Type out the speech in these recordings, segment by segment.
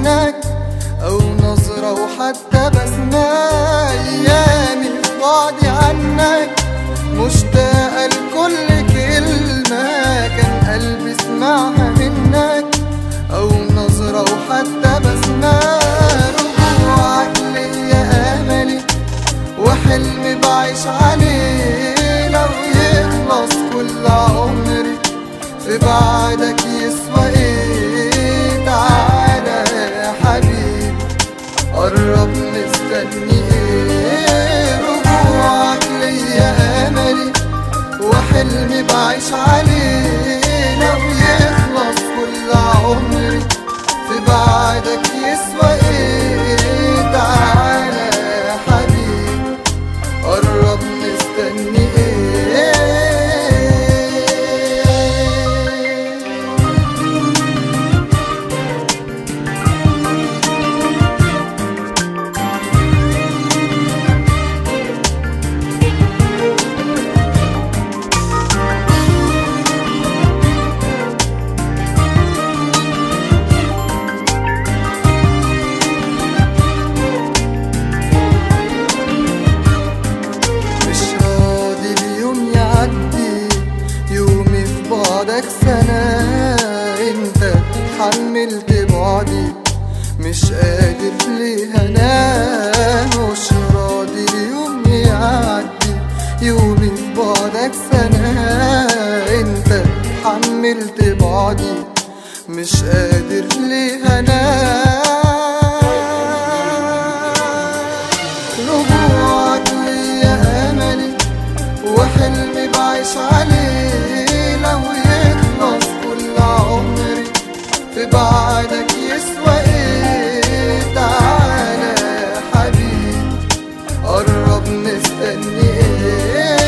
منك أو نظرة وحتى بسمة أيامي في بعدي عنك مشتاقة لكل كلمة كان قلبي سمعها منك أو نظرة وحتى بسمة رجوعك ليا أملي وحلمي بعيش عليه لو يخلص كل عمري في بعدك يسوى ايه تعالى يا حبيبي قرب مستني ايه رجوعك ليا املي وحلمي بعيش عليه لو يخلص كل عمري في بعدك يسوى ايه تعالى يا حبيبي قرب مستني ايه مش راضي اليوم يعدي يومي في بعدك سنة انت حملت بعدي مش قادر ليه انام مش راضي اليوم يعدي يومي في بعدك سنة انت حملت بعدي مش قادر ليه انام رجوعك ليا املي وحلمي بعيش عليه لو يخلص كل عمري في بعدك يسوى ايه تعالى يا حبيبي قرب مستني ايه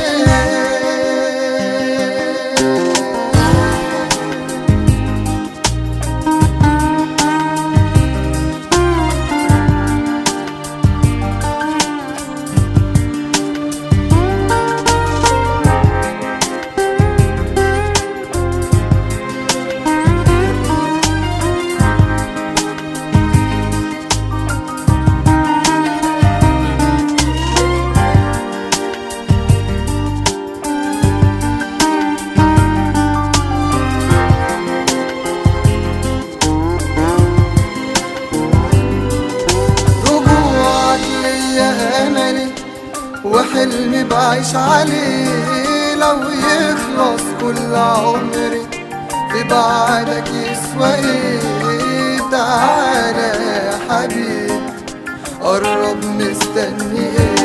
رجوعك ليا املي وحلمي بعيش عليه لو يخلص كل عمري في بعدك يسوى ايه تعالى يا حبيبي قرب مستني ايه